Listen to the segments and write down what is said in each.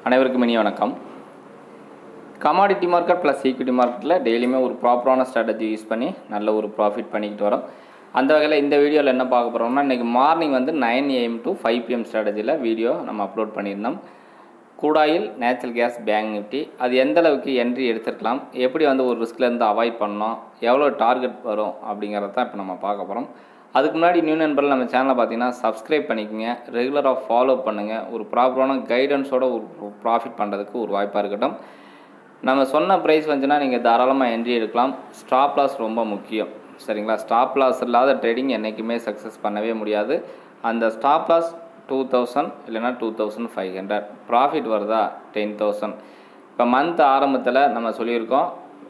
அனைவருக்கும் இனி வணக்கம் கமாடிட்டி மார்க்கெட் ப்ளஸ் ஈக்விட்டி மார்க்கெட்டில் டெய்லியுமே ஒரு ப்ராப்பரான ஸ்ட்ராட்டஜி யூஸ் பண்ணி நல்ல ஒரு ப்ராஃபிட் பண்ணிக்கிட்டு வரோம் அந்த வகையில் இந்த வீடியோவில் என்ன பார்க்க போகிறோம்னா இன்றைக்கி மார்னிங் வந்து nine AM to five PM ஸ்ட்ராட்டஜியில் வீடியோ நம்ம அப்லோட் பண்ணியிருந்தோம் கூடாயில் நேச்சுரல் கேஸ் பேங்க் நிஃப்டி அது எந்த அளவுக்கு என்ட்ரி எடுத்துருக்கலாம் எப்படி வந்து ஒரு ரிஸ்க்லேருந்து அவாய்ட் பண்ணணும் எவ்வளோ டார்கெட் வரும் அப்படிங்கிறத தான் இப்போ நம்ம பார்க்க போகிறோம் அதுக்கு முன்னாடி நியூ நண்பர்கள் நம்ம சேனலை பார்த்தீங்கன்னா சப்ஸ்கிரைப் பண்ணிக்கோங்க ரெகுலராக ஃபாலோ பண்ணுங்கள் ஒரு ப்ராப்பரான கைடன்ஸோட ஒரு ப்ராஃபிட் பண்ணுறதுக்கு ஒரு வாய்ப்பாக இருக்கட்டும் நம்ம சொன்ன ப்ரைஸ் வந்துச்சுன்னா நீங்கள் தாராளமாக என்ட்ரி எடுக்கலாம் ஸ்டாப் லாஸ் ரொம்ப முக்கியம் சரிங்களா ஸ்டாப் லாஸ் இல்லாத ட்ரேடிங் என்றைக்குமே சக்ஸஸ் பண்ணவே முடியாது அந்த ஸ்டாப் லாஸ் டூ தௌசண்ட் இல்லைனா two thousand five hundred profit வருதா டென் தௌசண்ட் இப்போ மந்த் ஆரம்பத்தில் நம்ம சொல்லியிருக்கோம்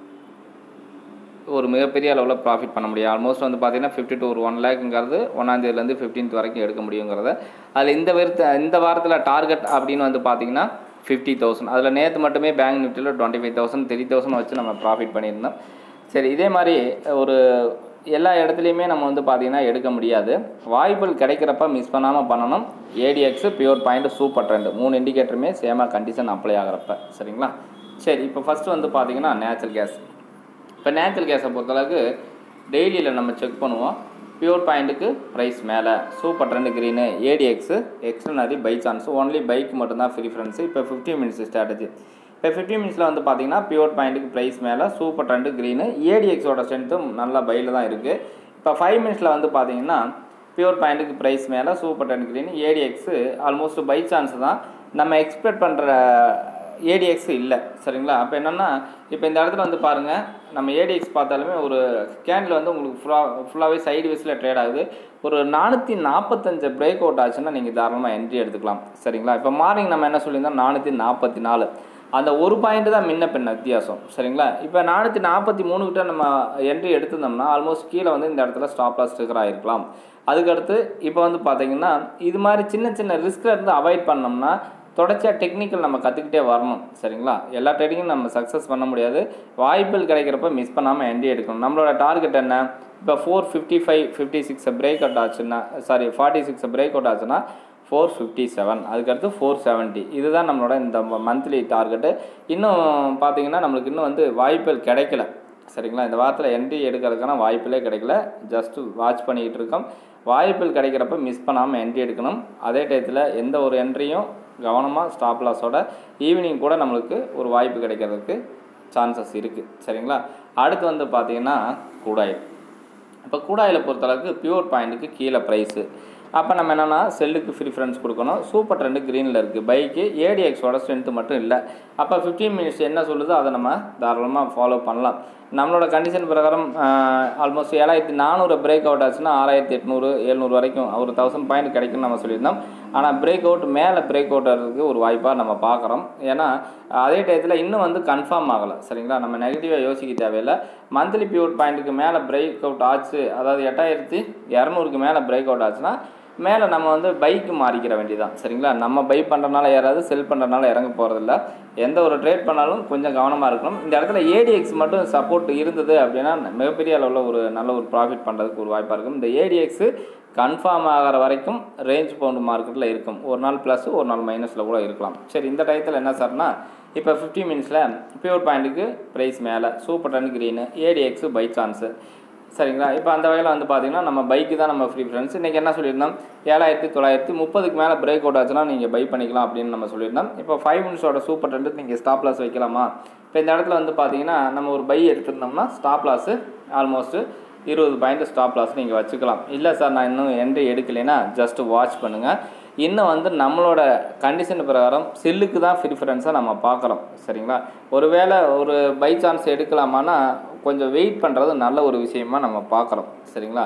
ஒரு மிகப்பெரிய அளவில் ப்ராஃபிட் பண்ண முடியும் ஆல்மோஸ்ட் வந்து பார்த்தீங்கன்னா ஃபிஃப்டி டு ஒரு ஒன் லேக்குங்கிறது ஒன்றாந்தேதிலேருந்து ஃபிஃப்டீன்த் வரைக்கும் எடுக்க முடியுங்கிறத அதில் இந்த வருத்த இந்த வாரத்தில் டார்கெட் அப்படின்னு வந்து பார்த்தீங்கன்னா ஃபிஃப்டி தௌசண்ட் அதில் நேற்று மட்டுமே பேங்க் நிஃப்டியில் twenty five thousand three thousand வச்சு நம்ம ப்ராஃபிட் பண்ணியிருந்தோம் சரி இதே மாதிரி ஒரு எல்லா இடத்துலையுமே நம்ம வந்து பார்த்திங்கன்னா எடுக்க முடியாது வாய்ப்புகள் கிடைக்கிறப்ப மிஸ் பண்ணாமல் பண்ணணும் ADX pure point super trend மூணு இண்டிகேட்டருமே சேமாக கண்டிஷன் அப்ளை ஆகிறப்ப சரிங்களா சரி இப்போ ஃபஸ்ட்டு வந்து பார்த்திங்கன்னா நேச்சுரல் கேஸ் இப்போ நேச்சுரல் கேஸை பொறுத்தளவுக்கு டெய்லியில் நம்ம செக் பண்ணுவோம் பியூர் பாயிண்ட்டுக்கு ப்ரைஸ் மேலே super trend green ADX extraordinary buy chance only bike மட்டும்தான் ப்ரிஃபரன்ஸு இப்போ ஃபிஃப்டி மினிட்ஸ் ஸ்ட்ராட்டஜி இப்போ ஃபிஃப்டி மினிட்ஸில் வந்து பார்த்தீங்கன்னா பியூர் பாயிண்ட்டுக்கு ப்ரைஸ் மேலே சூப்பர் ட்ரெண்டு க்ரீனு ஏடிஎக்ஸோட ஸ்ட்ரென்த்தும் நல்லா பையில் தான் இருக்குது இப்போ ஃபைவ் மினிட்ஸில் வந்து பார்த்தீங்கன்னா பியூர் பாயிண்ட்டுக்கு ப்ரைஸ் மேலே super trend green ADX almost buy chance தான் நம்ம எக்ஸ்பெக்ட் பண்ணுற ஏடிஎக்ஸ் இல்லை சரிங்களா அப்போ என்னென்னா இப்போ இந்த இடத்துல வந்து பாருங்கள் நம்ம ஏடிஎக்ஸ் பார்த்தாலுமே ஒரு கேண்டில் வந்து உங்களுக்கு ஃபுல்லாக ஃபுல்லாகவே சைடு வேஸில் ட்ரேட் ஆகுது ஒரு நானூற்றி நாற்பத்தஞ்சு பிரேக் அவுட் ஆச்சுன்னா நீங்கள் தாராளமாக என்ட்ரி எடுத்துக்கலாம் சரிங்களா இப்போ மார்னிங் நம்ம என்ன சொல்லியிருந்தோம் நானூற்றி நாற்பத்தி நாலு அந்த ஒரு பாயிண்ட் தான் முன்ன பின்ன வித்தியாசம் சரிங்களா இப்போ நானூற்றி நாற்பத்தி மூணு கிட்ட நம்ம என்ட்ரி எடுத்திருந்தோம்னா ஆல்மோஸ்ட் கீழே வந்து இந்த இடத்துல ஸ்டாப் லாஸ் ஸ்டிக்கர் ஆகிருக்கலாம் அதுக்கடுத்து இப்போ வந்து பார்த்தீங்கன்னா இது மாதிரி சின்ன சின்ன ரிஸ்கில் இருந்து அவாய்ட் பண்ணோம்னா தொடர்ச்சியாக டெக்னிக்கல் நம்ம கற்றுக்கிட்டே வரணும் சரிங்களா எல்லா ட்ரேடிங்கும் நம்ம சக்ஸஸ் பண்ண முடியாது வாய்ப்புகள் கிடைக்கிறப்ப மிஸ் பண்ணாமல் என்ட்ரி எடுக்கணும் நம்மளோட டார்கெட் என்ன இப்போ four fifty five fifty six break out ஆச்சுன்னா sorry forty six break out ஆச்சுன்னா ஃபோர் ஃபிஃப்டி செவன் அதுக்கடுத்து ஃபோர் செவன்ட்டி இதுதான் நம்மளோட இந்த மந்த்லி டார்கெட்டு இன்னும் பார்த்தீங்கன்னா நம்மளுக்கு இன்னும் வந்து வாய்ப்புகள் கிடைக்கல சரிங்களா இந்த வாரத்தில் என்ட்ரி எடுக்கிறதுக்கான வாய்ப்புகளே கிடைக்கல ஜஸ்ட்டு வாட்ச் பண்ணிக்கிட்டு இருக்கோம் வாய்ப்புகள் கிடைக்கிறப்ப மிஸ் பண்ணாமல் என்ட்ரி எடுக்கணும் அதே டயத்தில் எந்த ஒரு என்ட்ரியும் கவனமாக ஸ்டாப் லாஸோட ஈவினிங் கூட நம்மளுக்கு ஒரு வாய்ப்பு கிடைக்கிறதுக்கு சான்சஸ் இருக்குது சரிங்களா அடுத்து வந்து பார்த்திங்கன்னா கூடாயில் இப்போ கூடாயில் பொறுத்தளவுக்கு பியூர் பாயிண்ட்டுக்கு கீழே ப்ரைஸு அப்போ நம்ம என்னென்னா செல்லுக்கு ப்ரிஃபரன்ஸ் கொடுக்கணும் சூப்பர் ட்ரெண்டு க்ரீனில் இருக்குது பைக்கு ஏடிஎக்ஸோட ஸ்ட்ரென்த்து மட்டும் இல்லை அப்போ ஃபிஃப்டீன் மினிட்ஸ் என்ன சொல்லுதோ அதை நம்ம தாராளமாக ஃபாலோ பண்ணலாம் நம்மளோட கண்டிஷன் பிரகாரம் ஆல்மோஸ்ட் ஏழாயிரத்தி நானூறு பிரேக் அவுட் ஆச்சுன்னா ஆறாயிரத்தி எட்நூறு எழுநூறு வரைக்கும் ஒரு தௌசண்ட் பாயிண்ட் கிடைக்கும்னு நம்ம சொல்லியிருந்தோம் ஆனால் பிரேக் அவுட் மேலே பிரேக் அவுட் ஆகிறதுக்கு ஒரு வாய்ப்பாக நம்ம பார்க்குறோம் ஏன்னா அதே டயத்தில் இன்னும் வந்து கன்ஃபார்ம் ஆகலை சரிங்களா நம்ம நெகட்டிவாக யோசிக்க தேவையில்லை மந்த்லி பியூர் பாயிண்ட்டுக்கு மேலே பிரேக் அவுட் ஆச்சு அதாவது எட்டாயிரத்தி இரநூறுக்கு மேலே பிரேக் அவுட் ஆச்சுன்னா மேலே நம்ம வந்து பைக்கு மாறிக்கிற வேண்டியதான் சரிங்களா நம்ம பை பண்ணுறனால யாராவது செல் பண்ணுறனால இறங்க போகிறதில்ல எந்த ஒரு ட்ரேட் பண்ணாலும் கொஞ்சம் கவனமாக இருக்கணும் இந்த இடத்துல ஏடிஎக்ஸ் மட்டும் சப்போர்ட் இருந்தது அப்படின்னா மிகப்பெரிய அளவில் ஒரு நல்ல ஒரு ப்ராஃபிட் பண்ணுறதுக்கு ஒரு வாய்ப்பாக இருக்கும் இந்த ஏடிஎக்ஸு கன்ஃபார்ம் ஆகிற வரைக்கும் ரேஞ்ச் பவுண்டு மார்க்கெட்டில் இருக்கும் ஒரு நாள் ப்ளஸ் ஒரு நாள் மைனஸில் கூட இருக்கலாம் சரி இந்த டயத்தில் என்ன சார்னா இப்போ ஃபிஃப்டி மினிட்ஸில் பியூர் பாயிண்ட்டுக்கு ப்ரைஸ் மேலே super trend green ADX buy chance சரிங்களா இப்போ அந்த வகையில் வந்து பார்த்திங்கன்னா நம்ம பைக்கு தான் நம்ம ப்ரிஃபரன்ஸ் இன்றைக்கி என்ன சொல்லியிருந்தோம் ஏழாயிரத்தி தொள்ளாயிரத்தி முப்பதுக்கு மேலே பிரேக் அவுட் ஆச்சுன்னா நீங்கள் பை பண்ணிக்கலாம் அப்படின்னு நம்ம சொல்லியிருந்தோம் இப்போ ஃபைவ் மினிட்ஸோட சூப்பர் டென்ட்டு நீங்கள் ஸ்டாப் லாஸ் வைக்கலாமா இப்போ இந்த இடத்துல வந்து பார்த்தீங்கன்னா நம்ம ஒரு பை எடுத்திருந்தோம்னா ஸ்டாப் லாஸு ஆல்மோஸ்ட்டு இருபது பாயிண்ட் ஸ்டாப் லாஸ் நீங்கள் வச்சுக்கலாம் இல்லை சார் நான் இன்னும் என்ட்ரி எடுக்கலைன்னா ஜஸ்ட்டு வாட்ச் பண்ணுங்கள் இன்னும் வந்து நம்மளோட கண்டிஷன் பிரகாரம் செல்லுக்கு தான் ப்ரிஃபரன்ஸாக நம்ம பார்க்குறோம் சரிங்களா ஒருவேளை ஒரு பை சான்ஸ் எடுக்கலாமான்னா கொஞ்சம் வெயிட் பண்ணுறது நல்ல ஒரு விஷயமா நம்ம பார்க்குறோம் சரிங்களா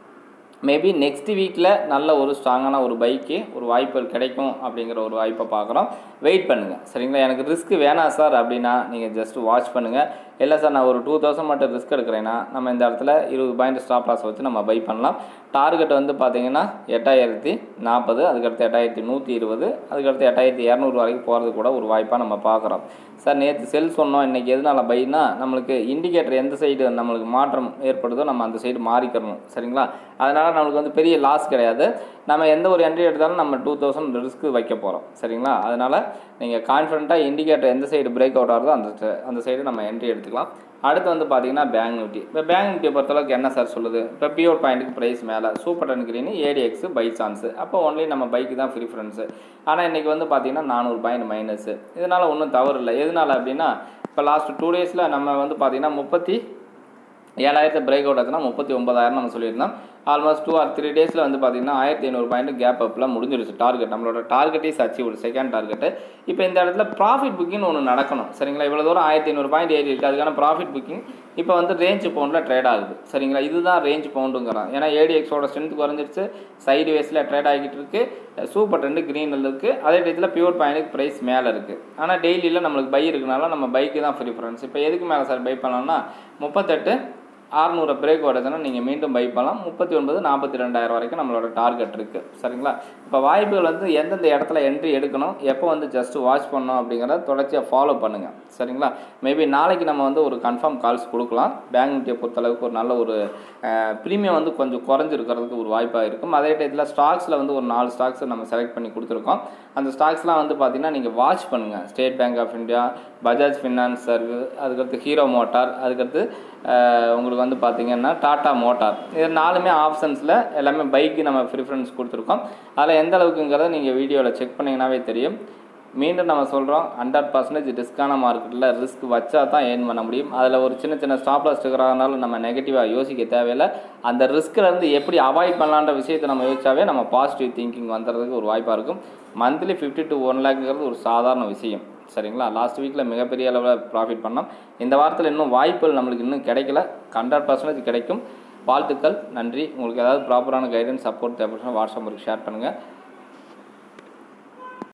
மேபி நெக்ஸ்ட் வீக்கில் நல்ல ஒரு ஸ்ட்ராங்கான ஒரு பைக்கு ஒரு வாய்ப்புகள் கிடைக்கும் அப்படிங்கிற ஒரு வாய்ப்பை பார்க்குறோம் வெயிட் பண்ணுங்கள் சரிங்களா எனக்கு ரிஸ்க் வேணாம் சார் அப்படின்னா நீங்கள் ஜஸ்ட் வாட்ச் பண்ணுங்கள் இல்லை சார் நான் ஒரு டூ தௌசண்ட் மட்டும் ரிஸ்க் எடுக்கிறேன்னா நம்ம இந்த இடத்துல இருபது பாயிண்ட் ஸ்டாப் லாஸ் வச்சு நம்ம பை பண்ணலாம் டார்கெட் வந்து பார்த்தீங்கன்னா எட்டாயிரத்தி நாற்பது அதுக்கடுத்து எட்டாயிரத்தி நூற்றி இருபது அதுக்கடுத்து எட்டாயிரத்தி இரநூறு வரைக்கும் போகிறது கூட ஒரு வாய்ப்பாக நம்ம பார்க்குறோம் சார் நேற்று செல் சொன்னோம் இன்றைக்கி எதனால பைனா நம்மளுக்கு இண்டிகேட்டர் எந்த சைடு நம்மளுக்கு மாற்றம் ஏற்படுதோ நம்ம அந்த சைடு மாறிக்கிறணும் சரிங்களா அதனால் நம்மளுக்கு வந்து பெரிய லாஸ் கிடையாது நம்ம எந்த ஒரு என்ட்ரி எடுத்தாலும் நம்ம டூ தௌசண்ட் ரிஸ்க்கு வைக்க போகிறோம் சரிங்களா அதனால் நீங்கள் கான்ஃபிடண்ட்டாக இண்டிகேட்டர் எந்த சைடு பிரேக் அவுட் ஆகுதோ அந்த ச- அந்த சைடு நம்ம என்ட்ரி எடுத்துக்கலாம் அடுத்து வந்து பார்த்தீங்கன்னா பேங்க் நிஃப்டி இப்போ பேங்க் நிஃப்டியை பொறுத்தளவுக்கு என்ன சார் சொல்லுது இப்போ பியூர் பாயிண்ட்டுக்கு ப்ரைஸ் மேலே super trend green ADX buy chance அப்போ ஒன்லி நம்ம பைக்கு தான் ப்ரிஃபரன்ஸு ஆனால் இன்றைக்கி வந்து பார்த்தீங்கன்னா நானூறு பாயிண்ட் மைனஸ் இதனால் ஒன்றும் தவறு இல்லை எதனால் அப்படின்னா இப்போ லாஸ்ட் டூ டேஸில் நம்ம வந்து பார்த்தீங்கன்னா முப்பத்தி ஏழாயிரத்தை பிரேக் அவுட் ஆச்சுன்னா முப்பத்தி ஒன்பதாயிரம் நம்ம சொல்லியிருந்தோம் ஆல்மோஸ்ட் டூ ஆர் த்ரீ டேஸில் வந்து பார்த்தீங்கன்னா ஆயிரத்தி ஐநூறு பாயிண்ட் கேப் அப்பில் முடிஞ்சிருச்சு டார்கெட் நம்மளோட target is achieve second target இப்போ இந்த இடத்துல ப்ராஃபிட் புக்கிங் ஒன்று நடக்கணும் சரிங்களா இவ்வளோ தூரம் ஆயிரத்தி ஐநூறு பாயிண்ட் ஏறி இருக்குது அதுக்கான ப்ராஃபிட் புக்கிங் இப்போ வந்து ரேஞ்ச் பவுண்டில் ட்ரேட் ஆகுது சரிங்களா இதுதான் ரேஞ்ச் பவுண்டுங்கிறான் ஏன்னா ஏடிஎக்ஸோட ஸ்ட்ரென்த் குறைஞ்சிருச்சு சைடு வேஸில் ட்ரேட் ஆகிட்டு இருக்கு சூப்பர் ரெண்டு க்ரீனில் இருக்குது அதே டயத்தில் பியூர் பாயிண்ட்டுக்கு ப்ரைஸ் மேலே இருக்குது ஆனால் டெய்லியில் நம்மளுக்கு பை இருக்கனால நம்ம பைக்கு தான் ப்ரிஃபரன்ஸ் இப்போ எதுக்கு மேலே சார் பை பண்ணலாம்னா முப்பத்தெட்டு ஆறுநூறு பிரேக் உடச்சுன்னா நீங்கள் மீண்டும் பை பண்ணலாம் முப்பத்தி ஒன்பது நாற்பத்தி ரெண்டாயிரம் வரைக்கும் நம்மளோட டார்கெட் இருக்குது சரிங்களா இப்போ வாய்ப்புகள் வந்து எந்தெந்த இடத்துல என்ட்ரி எடுக்கணும் எப்போ வந்து ஜஸ்ட் வாட்ச் பண்ணணும் அப்படிங்கிறத தொடர்ச்சியாக ஃபாலோ பண்ணுங்கள் சரிங்களா மேபி நாளைக்கு நம்ம வந்து ஒரு கன்ஃபார்ம் கால்ஸ் கொடுக்கலாம் பேங்க் நிஃப்டியை பொறுத்தளவுக்கு ஒரு நல்ல ஒரு ப்ரீமியம் வந்து கொஞ்சம் குறைஞ்சிருக்கிறதுக்கு ஒரு வாய்ப்பாக இருக்கும் அதே டயத்தில் ஸ்டாக்ஸில் வந்து ஒரு நாலு ஸ்டாக்ஸ் நம்ம செலக்ட் பண்ணி கொடுத்துருக்கோம் அந்த ஸ்டாக்ஸ்லாம் வந்து பார்த்திங்கன்னா நீங்கள் வாட்ச் பண்ணுங்கள் State Bank of India Bajaj finance service அதுக்கடுத்து ஹீரோ மோட்டார் அதுக்கடுத்து அஹ், உங்களுக்கு வந்து பார்த்திங்கன்னா டாட்டா மோட்டார் இது நாலுமே ஆப்ஷன்ஸில் எல்லாமே பைக்கு நம்ம ப்ரிஃபரன்ஸ் கொடுத்துருக்கோம் அதில் எந்த அளவுக்குங்கிறத நீங்கள் வீடியோவில் செக் பண்ணிங்கனாவே தெரியும் மீண்டும் நம்ம சொல்கிறோம் ஹண்ட்ரட் பர்சன்டேஜ் ரிஸ்க்கான மார்க்கெட்டில் ரிஸ்க் வச்சா தான் ஏர்ன் பண்ண முடியும் அதில் ஒரு சின்ன சின்ன ஸ்டாப் லாஸ் இருக்கிறதுனால நம்ம நெகட்டிவாக யோசிக்க தேவையில்லை அந்த ரிஸ்க்கில் இருந்து எப்படி அவாய்ட் பண்ணலான்ற விஷயத்தை நம்ம யோசிச்சாவே நம்ம பாசிட்டிவ் திங்கிங் வந்துறதுக்கு ஒரு வாய்ப்பாக இருக்கும் மந்த்லி ஃபிஃப்டி டு ஒன் லேக்ங்கிறது ஒரு சாதாரண விஷயம் சரிங்களா லாஸ்ட் வீக்கில் மிகப்பெரிய அளவில் ப்ராஃபிட் பண்ணோம் இந்த வாரத்தில் இன்னும் வாய்ப்புகள் நம்மளுக்கு இன்னும் கிடைக்கல ஹண்ட்ரட் பர்சன்டேஜ் கிடைக்கும் வாழ்த்துக்கள் நன்றி உங்களுக்கு ஏதாவது ப்ராப்பரான கைடன்ஸ் சப்போர்ட் தேவைப்படுச்சுன்னா வாட்ஸ்அப் ஷேர் பண்ணுங்கள்